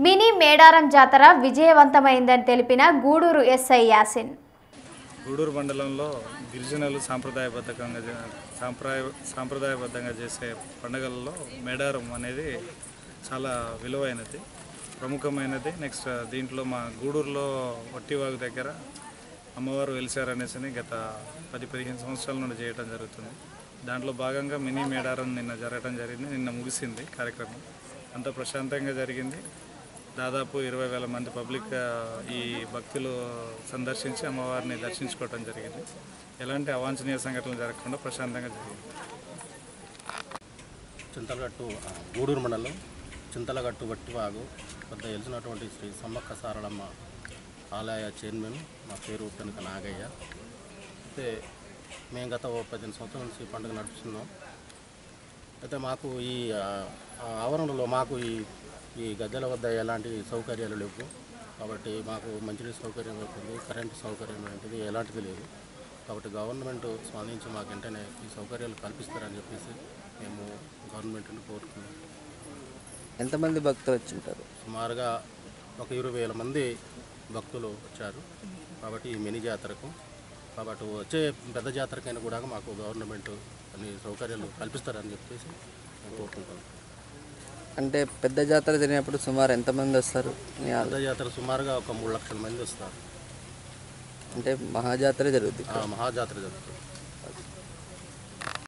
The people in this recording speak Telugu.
మినీ మేడారం జాతర విజయవంతమైందని తెలిపిన గూడూరు ఎస్ఐ యాసిన్ గూడూరు మండలంలో గిరిజనులు సాంప్రదాయబద్ధంగా జ- సాంప్రదాయ సాంప్రదాయబద్ధంగా చేసే పండుగలలో మేడారం అనేది చాలా విలువైనది ప్రముఖమైనది నెక్స్ట్ దీంట్లో మా గూడూరులో వట్టివాగు దగ్గర అమ్మవారు వెలిసారనేసి గత పది పదిహేను సంవత్సరాల నుండి చేయడం జరుగుతుంది దాంట్లో భాగంగా మినీ మేడారం నిన్న జరగడం జరిగింది నిన్న ముగిసింది కార్యక్రమం అంత ప్రశాంతంగా జరిగింది దాదాపు ఇరవై వేల మంది పబ్లిక్ ఆ, ఈ భక్తులు సందర్శించి అమ్మవారిని దర్శించుకోవడం జరిగింది ఎలాంటి అవాంఛనీయ సంఘటనలు జరగకుండా ప్రశాంతంగా జరిగింది చింతలగట్టు ఆ, గూడూరు మండలం చింతలగట్టు వట్టివాగు వద్ద వెలిసినటువంటి శ్రీ సమ్మక్క సారళమ్మ ఆలయ చైర్మన్ మా పేరు కనుక నాగయ్య అయితే మేము గత ఓ పదిహేను సంవత్సరాల నుంచి ఈ పండుగ నడుపుతున్నాం అయితే మాకు ఈ ఆ, ఆ ఆవరణలో మాకు ఈ ఈ గద్దెల వద్ద ఎలాంటి సౌకర్యాలు లేవు కాబట్టి మాకు మంచినీటి సౌకర్యం ఉంటుంది కరెంటు సౌకర్యం ఉంటుంది ఎలాంటిది లేదు కాబట్టి గవర్నమెంట్ స్పందించి మాకు వెంటనే ఈ సౌకర్యాలు కల్పిస్తారని చెప్పేసి మేము గవర్నమెంట్ని కోరుకున్నాం ఎంతమంది భక్తులు వచ్చి ఉంటారు సుమారుగా ఒక ఇరవై వేల మంది భక్తులు వచ్చారు కాబట్టి ఈ మినీ జాతరకు కాబట్టి వచ్చే పెద్ద జాతరకైనా కూడా మాకు గవర్నమెంట్ అన్ని సౌకర్యాలు కల్పిస్తారని చెప్పేసి మేము కోరుకుంటున్నాం అంటే పెద్ద జాతర జరిగినప్పుడు సుమారు ఎంతమంది వస్తారు మీ ఆలో- పెద్ద జాతర సుమారుగా ఒక మూడు లక్షల మంది వస్తారు అంటే మహాజాతర జరుగుతుంది ఆ మహాజాతర జరుగుతుంది